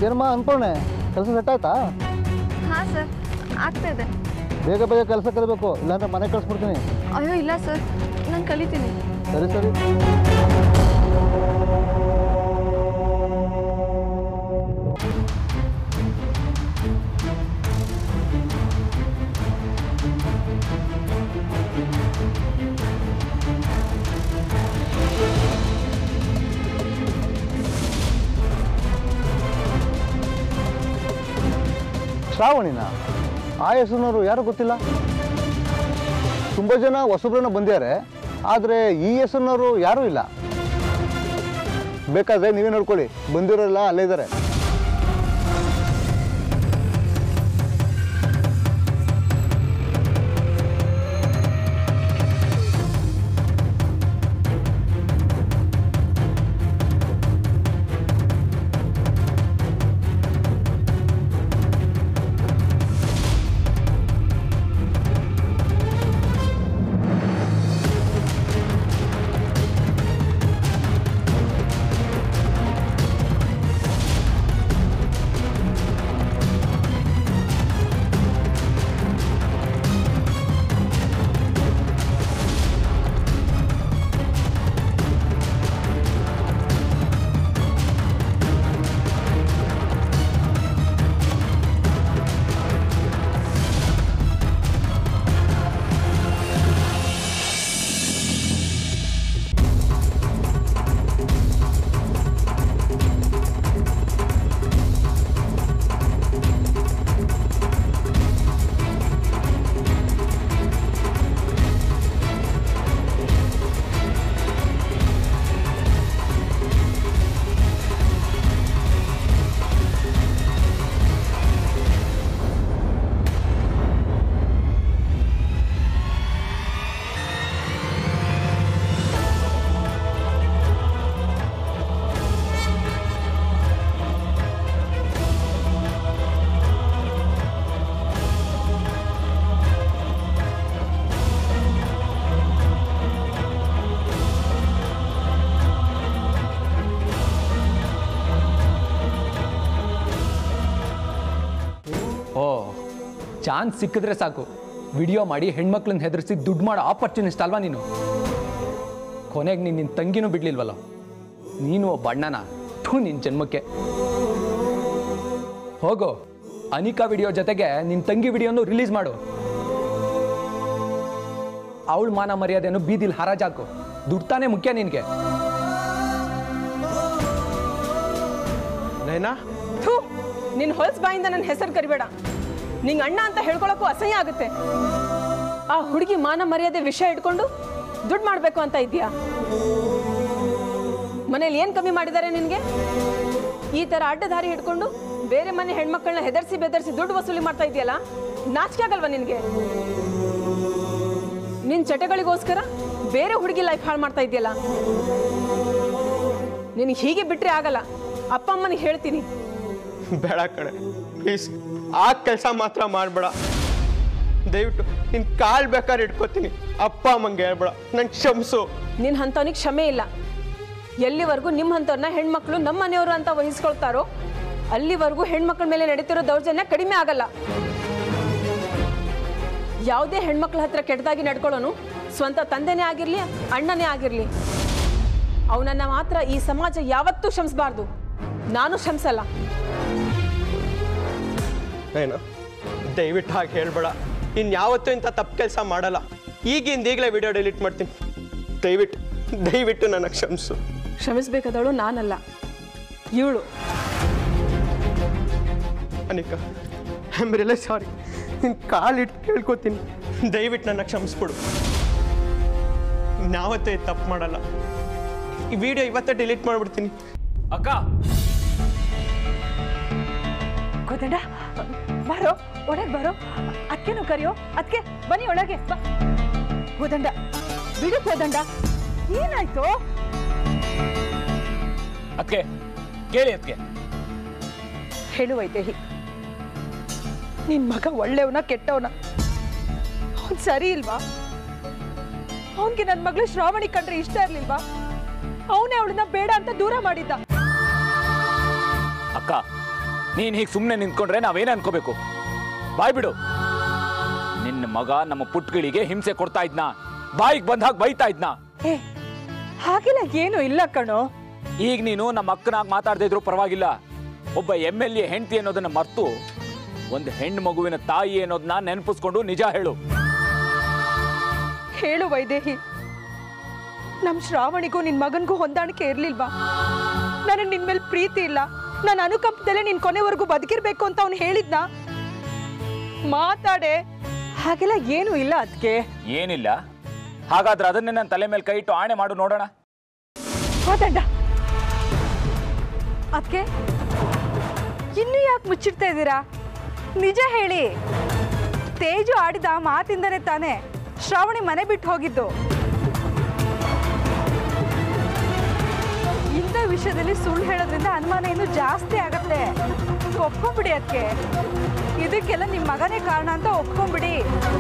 ಏನಮ್ಮ ಅನ್ಪೂರ್ಣೆ ಕೆಲಸ ಸೆಟ್ ಆಯ್ತಾ ಹಾಂ ಸರ್ ಆಗ್ತಾ ಇದೆ ಬೇಗ ಬೇಗ ಕೆಲಸ ಕಲಿಬೇಕು ಇಲ್ಲಾಂದ್ರೆ ಮನೆ ಕಳಿಸ್ಬಿಡ್ತೀನಿ ಅಯ್ಯೋ ಇಲ್ಲ ಸರ್ ನಾನು ಕಲಿತೀನಿ ಸರಿ ಸರಿ ಶ್ರಾವಣಿನ ಆ ಹೆಸರಿನವರು ಯಾರು ಗೊತ್ತಿಲ್ಲ ತುಂಬ ಜನ ಹೊಸಬ್ರನ್ನ ಬಂದಿದ್ದಾರೆ ಆದರೆ ಈ ಹೆಸರಿನವರು ಯಾರೂ ಇಲ್ಲ ಬೇಕಾದ್ರೆ ನೀವೇ ನೋಡ್ಕೊಳ್ಳಿ ಬಂದಿರೋಲ್ಲ ಅಲ್ಲೇ ಇದ್ದಾರೆ ಓ ಚಾನ್ಸ್ ಸಿಕ್ಕಿದ್ರೆ ಸಾಕು ವಿಡಿಯೋ ಮಾಡಿ ಹೆಣ್ಮಕ್ಳನ್ನ ಹೆದರಿಸಿ ದುಡ್ಡು ಮಾಡೋ ಆಪರ್ಚುನಿಸ್ಟ್ ಅಲ್ವಾ ನೀನು ಕೊನೆಗೆ ನೀನು ನಿನ್ನ ತಂಗಿನೂ ಬಿಡ್ಲಿಲ್ವಲ್ಲ ನೀನು ಒಬ್ಬ ಅಣ್ಣನ ಥೂ ನಿನ್ನ ಜನ್ಮಕ್ಕೆ ಹೋಗು ಅನಿಕಾ ವಿಡಿಯೋ ಜೊತೆಗೆ ನಿನ್ನ ತಂಗಿ ವಿಡಿಯೋನು ರಿಲೀಸ್ ಮಾಡು ಅವಳ ಮಾನ ಮರ್ಯಾದೆಯನ್ನು ಬೀದಿಲ್ ಹರಾಜಾಕು ದುಡ್ಡು ತಾನೇ ಮುಖ್ಯ ನಿನಗೆ ನೈನಾ ಥೂ ನಿನ್ನ ಹೊಲ್ಸ್ ಬಾಯಿಂದ ನನ್ನ ಹೆಸರು ಕರಿಬೇಡ ನಿಂಗೆ ಅಣ್ಣ ಅಂತ ಹೇಳ್ಕೊಳಕ್ಕೂ ಅಸಹ್ಯ ಆಗುತ್ತೆ ಆ ಹುಡುಗಿ ಮಾನ ಮರ್ಯಾದೆ ವಿಷಯ ಇಟ್ಕೊಂಡು ದುಡ್ಡು ಮಾಡಬೇಕು ಅಂತ ಇದೆಯಾ ಮನೇಲಿ ಏನು ಕಮ್ಮಿ ಮಾಡಿದ್ದಾರೆ ನಿನಗೆ ಈ ಥರ ಅಡ್ಡದಾರಿ ಹಿಡ್ಕೊಂಡು ಬೇರೆ ಮನೆ ಹೆಣ್ಮಕ್ಳನ್ನ ಹೆದರ್ಸಿ ಬೆದರ್ಸಿ ದುಡ್ಡು ವಸೂಲಿ ಮಾಡ್ತಾ ಇದೆಯಲ್ಲ ನಾಚಿಕೆ ಆಗಲ್ವಾ ನಿನಗೆ ನಿನ್ನ ಚಟಗಳಿಗೋಸ್ಕರ ಬೇರೆ ಹುಡುಗಿ ಲೈಫ್ ಹಾಳು ಮಾಡ್ತಾ ಇದೆಯಲ್ಲ ನಿನಗೆ ಹೀಗೆ ಬಿಟ್ಟರೆ ಆಗಲ್ಲ ಅಪ್ಪ ಅಮ್ಮನಿಗೆ ಹೇಳ್ತೀನಿ ಬೇಡ ಕಣೆ ಪ್ಲೀಸ್ ಆ ಕೆಲಸ ಮಾತ್ರ ಮಾಡಬೇಡ ದಯವಿಟ್ಟು ನಿನ್ ಕಾಲ್ ಬೇಕಾದ್ರೆ ಇಟ್ಕೋತೀನಿ ಅಪ್ಪ ಅಮ್ಮಂಗೆ ಹೇಳ್ಬೇಡ ನಂಗೆ ಕ್ಷಮಿಸು ನಿನ್ನ ಅಂಥವನಿಗೆ ಕ್ಷಮೆ ಇಲ್ಲ ಎಲ್ಲಿವರೆಗೂ ನಿಮ್ಮ ಅಂಥವ್ರನ್ನ ಹೆಣ್ಮಕ್ಳು ನಮ್ಮ ಮನೆಯವರು ಅಂತ ವಹಿಸ್ಕೊಳ್ತಾರೋ ಅಲ್ಲಿವರೆಗೂ ಹೆಣ್ಮಕ್ಳ ಮೇಲೆ ನಡೀತಿರೋ ದೌರ್ಜನ್ಯ ಕಡಿಮೆ ಆಗಲ್ಲ ಯಾವುದೇ ಹೆಣ್ಮಕ್ಳ ಹತ್ರ ಕೆಟ್ಟದಾಗಿ ನಡ್ಕೊಳ್ಳೋನು ಸ್ವಂತ ತಂದೆನೇ ಆಗಿರಲಿ ಅಣ್ಣನೇ ಆಗಿರಲಿ ಅವನನ್ನ ಮಾತ್ರ ಈ ಸಮಾಜ ಯಾವತ್ತೂ ಕ್ಷಮಿಸಬಾರ್ದು ನಾನು ಕ್ಷಮಿಸಲ್ಲ ಏನು ದಯವಿಟ್ಟು ಹಾಗೆ ಹೇಳ್ಬೇಡ ಇನ್ನು ಯಾವತ್ತೂ ಇಂಥ ತಪ್ಪು ಕೆಲಸ ಮಾಡಲ್ಲ ಈಗಿಂದ ಈಗಲೇ ವಿಡಿಯೋ ಡಿಲೀಟ್ ಮಾಡ್ತೀನಿ ದಯವಿಟ್ಟು ದಯವಿಟ್ಟು ನನ್ನ ಕ್ಷಮಿಸು ಕ್ಷಮಿಸ್ಬೇಕಾದವಳು ನಾನಲ್ಲ ಇವಳು Anika I am really sorry ನಿನ್ನ ಕಾಲಿಟ್ಟು ಕೇಳ್ಕೊತೀನಿ ದಯವಿಟ್ಟು ನನ್ನ ಕ್ಷಮಿಸ್ಬಿಡು ನಾವತ್ತೇ ತಪ್ಪು ಮಾಡಲ್ಲ ಈ ವಿಡಿಯೋ ಇವತ್ತೇ ಡಿಲೀಟ್ ಮಾಡಿಬಿಡ್ತೀನಿ ಅಕ್ಕ ಕೋದಂಡ ಬಾರೋ ಒಳಗೆ ಬಾರೋ ಅದಕ್ಕೇನು ಕರೆಯೋ ಅದಕ್ಕೆ ಬನ್ನಿ ಒಳಗೆ ಬಾ ಕೋದಂಡ ಬಿಡು ಕೋದಂಡ ಏನಾಯ್ತು ಅದಕ್ಕೆ ಕೇಳಿ ಅದಕ್ಕೆ ಹೇಳು ವೈದೇಹಿ ನಿನ್ ಮಗ ಒಳ್ಳೆಯವನ ಕೆಟ್ಟವನ ಅವನ್ ಸರಿ ಇಲ್ವಾ ಅವನ್ಗೆ ನನ್ನ ಮಗಳು ಶ್ರಾವಣಿ ಕಂಡ್ರೆ ಇಷ್ಟ ಇರ್ಲಿಲ್ವಾ ಅವನೇ ಅವಳನ್ನ ಬೇಡ ಅಂತ ದೂರ ಮಾಡಿದ್ದ ಅಕ್ಕ ನೀನ್ ಹೀಗೆ ಸುಮ್ಮನೆ ನಿಂತ್ಕೊಂಡ್ರೆ ನಾವೇನ್ ಅನ್ಕೋಬೇಕು ಬಾಯ್ ಬಿಡು ನಿನ್ನ ಮಗ ನಮ್ಮ ಪುಟ್ಗಳಿಗೆ ಹಿಂಸೆ ಕೊಡ್ತಾ ಇದ್ನ ಬಾಯಿಗೆ ಬಂದ ಹಾಗೆ ಬೈತಾ ಇದ್ನ ಏ ಹಾಗೆಲ್ಲ ಏನು ಇಲ್ಲ ಕಣೋ ಈಗ ನೀನು ನಮ್ಮ ಅಕ್ಕನಾಗ ಮಾತಾಡದೇ ಇದ್ರು ಪರವಾಗಿಲ್ಲ ಒಬ್ಬ ಎಮ್ ಎಲ್ ಎ ಹೆಂಡತಿ ಅನ್ನೋದನ್ನ ಮರ್ತು ಒಂದು ಹೆಣ್ಣು ಮಗುವಿನ ತಾಯಿ ಅನ್ನೋದನ್ನ ನೆನಪಿಸ್ಕೊಂಡು ನಿಜ ಹೇಳು ಹೇಳು ವೈದೇಹಿ ನಮ್ ಶ್ರಾವಣಿಗೂ ನಿನ್ ಮಗನ್ಗೂ ಹೊಂದಾಣಿಕೆ ಇರ್ಲಿಲ್ವಾ ನನಗೆ ನಿನ್ ಮೇಲೆ ಪ್ರೀತಿ ಇಲ್ಲ ನಾನು ಅನುಕಂಪದಲ್ಲೇ ನಿನ್ ಕೊನೆವರೆಗೂ ಬದುಕಿರ್ಬೇಕು ಅಂತ ಅವ್ನು ಹೇಳಿದ್ನ ಮಾತಾಡೆ ಹಾಗೆಲ್ಲ ಏನು ಇಲ್ಲ ಅದಕ್ಕೆ ಏನಿಲ್ಲ ಹಾಗಾದ್ರೆ ಅದನ್ನೇ ನನ್ನ ತಲೆ ಮೇಲೆ ಕೈ ಇಟ್ಟು ಆಣೆ ಮಾಡು ನೋಡೋಣ ಮಾತಾಡ ಅದಕ್ಕೆ ಇನ್ನೂ ಯಾಕೆ ಮುಚ್ಚಿಡ್ತಾ ಇದ್ದೀರಾ ನಿಜ ಹೇಳಿ ತೇಜು ಆಡಿದ ಮಾತಿಂದನೇ ತಾನೇ ಶ್ರಾವಣಿ ಮನೆ ಬಿಟ್ಟು ಹೋಗಿದ್ದು ಇಂಥ ವಿಷಯದಲ್ಲಿ ಸುಳ್ಳು ಹೇಳೋದ್ರಿಂದ ಅನುಮಾನ ಇನ್ನೂ ಜಾಸ್ತಿ ಆಗತ್ತೆ ಒಪ್ಕೊಂಬಿಡಿ ಅದಕ್ಕೆ ಇದಕ್ಕೆಲ್ಲ ನಿಮ್ಮ ಮಗನೇ ಕಾರಣ ಅಂತ ಒಪ್ಕೊಂಬಿಡಿ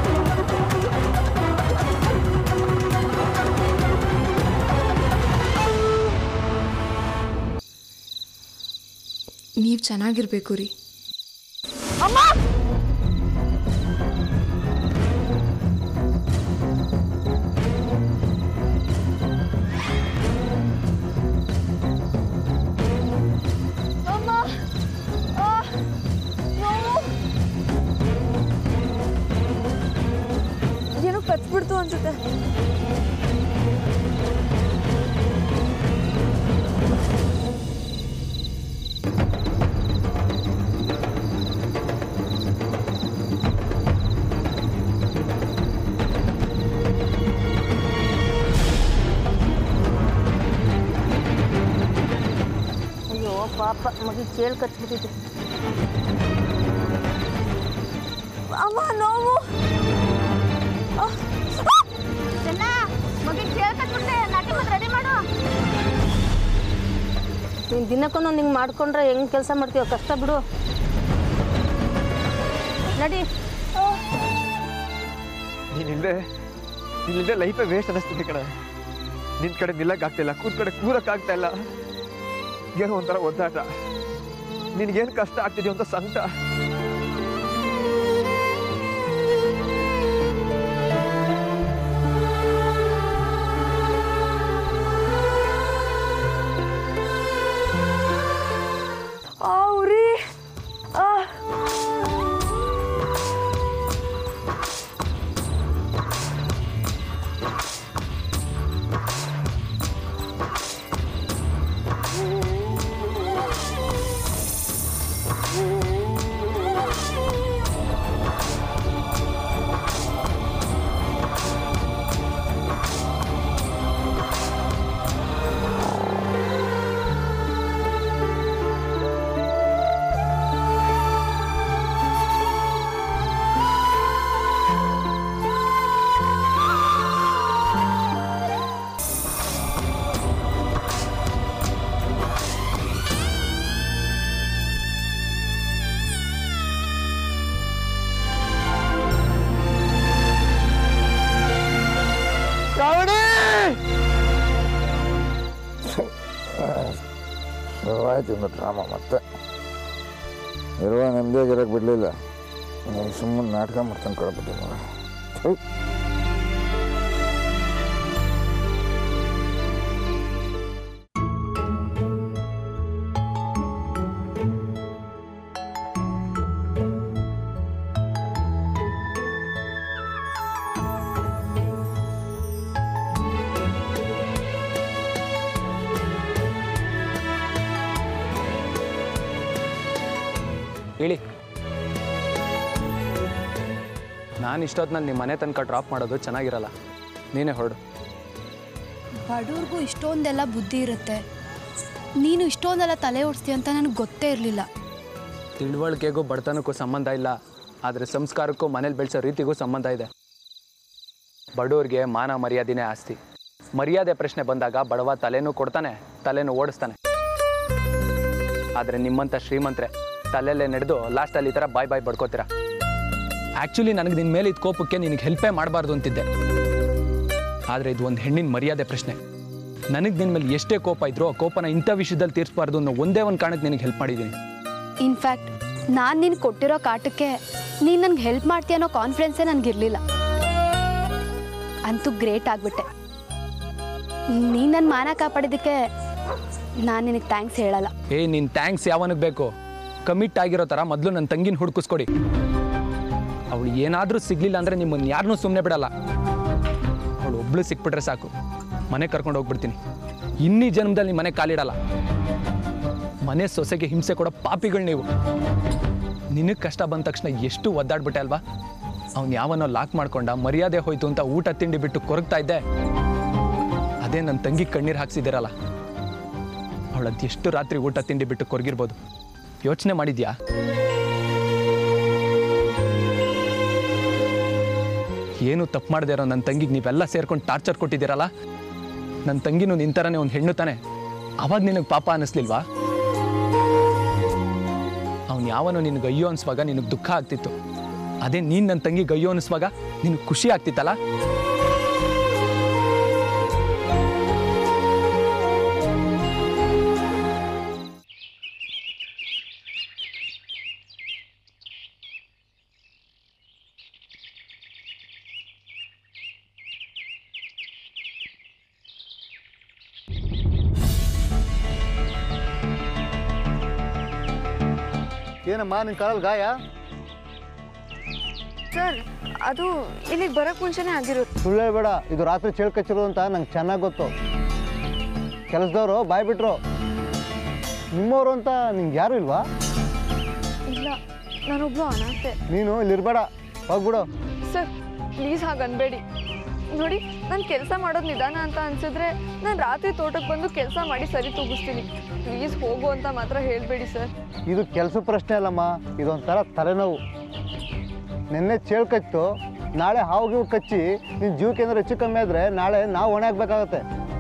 ನೀವು ಚೆನ್ನಾಗಿರ್ಬೇಕು ರೀ ಏನೋ ಕಚ್ಬಿಡ್ತು ಅನ್ಸುತ್ತೆ ಅಯ್ಯೋ ಪಾಪ ಮಗಿ ಕೇಳಿ ಕಚ್ಬಿಟ್ಟಿದೆ ಅಮ್ಮ ನೋವು ಮಗಿ ಕೇಳಿ ಕಚ್ಬಿಟ್ಟೆ ನಾಟಿ ಮತ್ತೆ ರೆಡಿ ಮಾಡು ನೀನು ದಿನಕ್ಕೊಂದೊಂದು ಹಿಂಗೆ ಮಾಡ್ಕೊಂಡ್ರೆ ಹೆಂಗೆ ಕೆಲಸ ಮಾಡ್ತೀವ ಕಷ್ಟ ಬಿಡು ನಡಿ ನೀನಿಲ್ಲದೆ ನೀನಿಲ್ಲದೆ ಲೈಫೇ ವೇಸ್ಟ್ ಅನ್ನಿಸ್ತಿದೆ ಕಣ ನಿನ್ ಕಡೆ ನಿಲ್ಲಕ್ಕಾಗ್ತಿಲ್ಲ ಕೂತ್ ಕಡೆ ಕೂರಕ್ಕಾಗ್ತಾ ಇಲ್ಲ ಏನೋ ಒಂಥರ ಒದ್ದಾಟ ನಿನ್ಗೇನು ಕಷ್ಟ ಆಗ್ತಿದೆಯೋ ಅಂತ ಸಂಕಟ ಆ ಉರಿ ಆ ಶುರುವಾಯ್ತು ಇನ್ನು ಡ್ರಾಮಾ ಮತ್ತೆ ಇರುವ ನೆಮ್ಮದಿಯಾಗಿರಕ್ಕೆ ಬಿಡಲಿಲ್ಲ ಸುಮ್ಮನೆ ನಾಟಕ ಮಾಡ್ತಾನೆ ಕಳ್ಬಿಟ್ಟೆ ಮಗ ಥು. ಹೇಳಿ ನಾನು ಇಷ್ಟೊತ್ತಿನಲ್ಲಿ ನಿಮ್ಮ ಮನೆ ತನಕ ಡ್ರಾಪ್ ಮಾಡೋದು ಚೆನ್ನಾಗಿರಲ್ಲ ನೀನೇ ಹೊರಡು ಬಡವ್ರಿಗೂ ಇಷ್ಟೊಂದೆಲ್ಲ ಬುದ್ಧಿ ಇರುತ್ತೆ ನೀನು ಇಷ್ಟೊಂದೆಲ್ಲ ತಲೆ ಓಡಿಸ್ತೀಯ ಅಂತ ನನಗೆ ಗೊತ್ತೇ ಇರಲಿಲ್ಲ ತಿಳುವಳಿಕೆಗೂ ಬಡತನಕ್ಕೂ ಸಂಬಂಧ ಇಲ್ಲ ಆದರೆ ಸಂಸ್ಕಾರಕ್ಕೂ ಮನೇಲಿ ಬೆಳೆಸೋ ರೀತಿಗೂ ಸಂಬಂಧ ಇದೆ ಬಡವ್ರಿಗೆ ಮಾನ ಮರ್ಯಾದೆನೇ ಆಸ್ತಿ ಮರ್ಯಾದೆ ಪ್ರಶ್ನೆ ಬಂದಾಗ ಬಡವ ತಲೆನೂ ಕೊಡ್ತಾನೆ ತಲೆನೂ ಓಡಿಸ್ತಾನೆ ಆದರೆ ನಿಮ್ಮಂಥ ಶ್ರೀಮಂತ್ರೆ ತಲೆಯಲ್ಲೇ ನಡೆದು ಲಾಸ್ಟಲ್ಲಿ ಈ ಥರ ಬಾಯ್ ಬಾಯ್ ಬಡ್ಕೋತೀರ ಆ್ಯಕ್ಚುಲಿ ನನಗೆ ನಿನ್ನ ಮೇಲೆ ಇದು ಕೋಪಕ್ಕೆ ನಿನಗೆ ಹೆಲ್ಪೇ ಮಾಡಬಾರ್ದು ಅಂತಿದ್ದೆ ಆದರೆ ಇದು ಒಂದು ಹೆಣ್ಣಿನ ಮರ್ಯಾದೆ ಪ್ರಶ್ನೆ ನನಗೆ ನಿನ್ನ ಮೇಲೆ ಎಷ್ಟೇ ಕೋಪ ಇದ್ರೂ ಆ ಕೋಪನ ಇಂಥ ವಿಷಯದಲ್ಲಿ ತೀರಿಸಬಾರ್ದು ಅನ್ನೋ ಒಂದೇ ಒಂದು ಕಾರಣಕ್ಕೆ ನಿನಗೆ ಹೆಲ್ಪ್ ಮಾಡಿದ್ದೀನಿ ಇನ್ಫ್ಯಾಕ್ಟ್ ನಾನು ನಿನ್ಗೆ ಕೊಟ್ಟಿರೋ ಕಾಟಕ್ಕೆ ನೀನು ನನಗೆ ಹೆಲ್ಪ್ ಮಾಡ್ತೀಯ ಅನ್ನೋ ಕಾನ್ಫಿಡೆನ್ಸೇ ನನಗಿರಲಿಲ್ಲ ಅಂತೂ ಗ್ರೇಟ್ ಆಗಿಬಿಟ್ಟೆ ನೀನು ನನ್ನ ಮಾನ ಕಾಪಾಡಿದ್ದಕ್ಕೆ ನಾನು ನಿನಗೆ ಥ್ಯಾಂಕ್ಸ್ ಹೇಳಲ್ಲ ಏ ನಿನ್ ಥ್ಯಾಂಕ್ಸ್ ಯಾವನಿಗೆ ಬೇಕು ಕಮಿಟ್ ಆಗಿರೋ ಥರ ಮೊದಲು ನನ್ನ ತಂಗಿನ ಹುಡುಕಿಸ್ಕೊಡಿ ಅವಳು ಏನಾದರೂ ಸಿಗ್ಲಿಲ್ಲ ಅಂದರೆ ನಿಮ್ಮನ್ನು ಯಾರನ್ನೂ ಸುಮ್ಮನೆ ಬಿಡಲ್ಲ ಅವಳು ಒಬ್ಳು ಸಿಕ್ಬಿಟ್ರೆ ಸಾಕು ಮನೆ ಕರ್ಕೊಂಡು ಹೋಗ್ಬಿಡ್ತೀನಿ ಇನ್ನೀ ಜನ್ಮದಲ್ಲಿ ನಿಮ್ಮ ಮನೆ ಕಾಲಿಡಲ್ಲ ಮನೆ ಸೊಸೆಗೆ ಹಿಂಸೆ ಕೊಡೋ ಪಾಪಿಗಳು ನೀವು ನಿನಗೆ ಕಷ್ಟ ಬಂದ ತಕ್ಷಣ ಎಷ್ಟು ಒದ್ದಾಡ್ಬಿಟ್ಟೆ ಅಲ್ವಾ ಅವ್ನು ಯಾವನೋ ಲಾಕ್ ಮಾಡ್ಕೊಂಡ ಮರ್ಯಾದೆ ಹೋಯ್ತು ಅಂತ ಊಟ ತಿಂಡಿ ಬಿಟ್ಟು ಕೊರಗ್ತಾ ಇದ್ದೆ ಅದೇ ನನ್ನ ತಂಗಿ ಕಣ್ಣೀರು ಹಾಕ್ಸಿದ್ದೀರಲ್ಲ ಅವಳದ್ದು ಎಷ್ಟು ರಾತ್ರಿ ಊಟ ತಿಂಡಿ ಬಿಟ್ಟು ಕೊರಗಿರ್ಬೋದು ಯೋಚನೆ ಮಾಡಿದ್ಯಾ ಏನು ತಪ್ಪು ಮಾಡದೇ ಇರೋ ನನ್ನ ತಂಗಿಗೆ ನೀವೆಲ್ಲ ಸೇರ್ಕೊಂಡು ಟಾರ್ಚರ್ ಕೊಟ್ಟಿದ್ದೀರಲ್ಲ ನನ್ನ ತಂಗಿನೂ ನಿನ್ ಥರನೇ ಒಂದು ಹೆಣ್ಣು ತಾನೆ ಅವಾಗ ನಿನಗೆ ಪಾಪ ಅನ್ನಿಸ್ಲಿಲ್ವಾ ಅವ್ನು ಯಾವನೋ ನಿನಗೆ ಅಯ್ಯೋ ಅನ್ಸುವಾಗ ನಿನಗೆ ದುಃಖ ಆಗ್ತಿತ್ತು ಅದೇ ನೀನು ನನ್ನ ತಂಗಿಗೆ ಅಯ್ಯೋ ಅನಿಸುವಾಗ ನಿನಗೆ ಖುಷಿ ಆಗ್ತಿತ್ತಲ್ಲ ಏನಮ್ಮ ನಿನ್ನ ಕಾಲಲ್ಲಿ ಗಾಯ ಸರ್ ಅದು ಇಲ್ಲಿಗೆ ಬರೋಕ್ಕೆ ಮುಂಚೆನೇ ಆಗಿರುತ್ತೆ ಸುಳ್ಳು ಹೇಳ್ಬೇಡ ಇದು ರಾತ್ರಿ ಚೇಳು ಕಚ್ಚಿರೋದು ಅಂತ ನಂಗೆ ಚೆನ್ನಾಗಿ ಗೊತ್ತು ಕೆಲಸದವರು ಬಾಯ್ ಬಿಟ್ರು ನಿಮ್ಮವರು ಅಂತ ನಿಂಗೆ ಯಾರು ಇಲ್ವಾ ಇಲ್ಲ ನಾನೊಬ್ಳು ಅನಾಥೆ ನೀನು ಇಲ್ಲಿರ್ಬೇಡ ಹೋಗ್ಬಿಡು ಸರ್ ಪ್ಲೀಸ್ ಹಾಗೆ ಅನ್ಬೇಡಿ ನೋಡಿ ನಾನು ಕೆಲಸ ಮಾಡೋದು ನಿಧಾನ ಅಂತ ಅನ್ಸಿದ್ರೆ ನಾನು ರಾತ್ರಿ ತೋಟಕ್ಕೆ ಬಂದು ಕೆಲಸ ಮಾಡಿ ಸರಿ ತೂಗಿಸ್ತೀನಿ ಪ್ಲೀಸ್ ಹೋಗು ಅಂತ ಮಾತ್ರ ಹೇಳಬೇಡಿ ಸರ್ ಇದು ಕೆಲಸ ಪ್ರಶ್ನೆ ಅಲ್ಲಮ್ಮ ಇದೊಂಥರ ತಲೆನೋವು ನಿನ್ನೆ ಚೇಳು ಕಚ್ಚಿತು ನಾಳೆ ಹಾವು ಗೀವು ಕಚ್ಚಿ ನಿನ್ನ ಜೀವಕ್ಕೆ ಏನಾದ್ರು ಹೆಚ್ಚು ಕಮ್ಮಿ ಆದರೆ ನಾಳೆ ನಾವು ಹೊಣೆ ಆಗ್ಬೇಕಾಗತ್ತೆ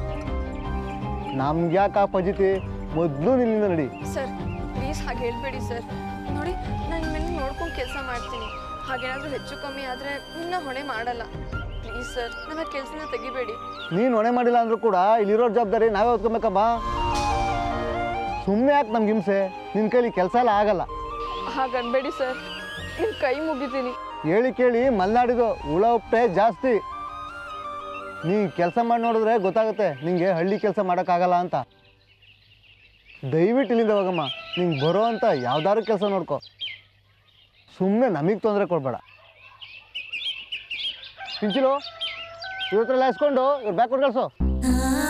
ನಮ್ಗೆ ಯಾಕೆ ಆ ಪಜಿತಿ ಮೊದಲು ನಿನ್ನಿಂದ ನಡಿ ಸರ್ ಪ್ಲೀಸ್ ಹಾಗೆ ಹೇಳ್ಬೇಡಿ ಸರ್ ನೋಡಿ ನಾನು ನಿಮ್ಮನ್ನು ನೋಡ್ಕೊಂಡು ಕೆಲಸ ಮಾಡ್ತೀನಿ ಹಾಗೇನಾದರೂ ಹೆಚ್ಚು ಕಮ್ಮಿ ಆದರೆ ನಿಮ್ಮನ್ನ ಹೊಣೆ ಮಾಡಲ್ಲ ಪ್ಲೀಸ್ ಸರ್ ನನ್ನ ಕೆಲಸನ ತೆಗಿಬೇಡಿ ನೀನು ಹೊಣೆ ಮಾಡಿಲ್ಲ ಅಂದ್ರೂ ಕೂಡ ಇಲ್ಲಿರೋ ಜವಾಬ್ದಾರಿ ನಾವೇ ಹೊತ್ಕೊಬೇಕಮ್ಮ ಸುಮ್ಮನೆ ಯಾಕೆ ನಮ್ಗೆ ಹಿಂಸೆ ನಿನ್ನ ಕೈಲಿ ಕೆಲಸ ಎಲ್ಲ ಆಗಲ್ಲ ಹಾಗೆ ಅನ್ಬೇಡಿ ಸರ್ ನಿಮ್ಮ ಕೈ ಮುಗಿತೀನಿ ಹೇಳಿ ಕೇಳಿ ಮಲ್ನಾಡಿದು ಹುಳ ಉಪ್ಪೆ ಜಾಸ್ತಿ ನೀ ಕೆಲಸ ಮಾಡಿ ನೋಡಿದ್ರೆ ಗೊತ್ತಾಗುತ್ತೆ ನಿಂಗೆ ಹಳ್ಳಿ ಕೆಲಸ ಮಾಡೋಕ್ಕಾಗಲ್ಲ ಅಂತ ದಯವಿಟ್ಟು ಇಲ್ಲಿಂದ ಹೋಗಮ್ಮ ನಿಂಗೆ ಬರೋ ಅಂತ ಯಾವ್ದಾದ್ರು ಕೆಲಸ ನೋಡ್ಕೊ ಸುಮ್ಮನೆ ನಮಗೆ ತೊಂದರೆ ಕೊಡಬೇಡ ಪಿಂಚಿಲು ಇವ್ರ ಹತ್ರ ಎಲ್ಲ ಇಸ್ಕೊಂಡು ಇವ್ರು ಬ್ಯಾಕ್ ಕೊಟ್ಟು ಕಳಿಸು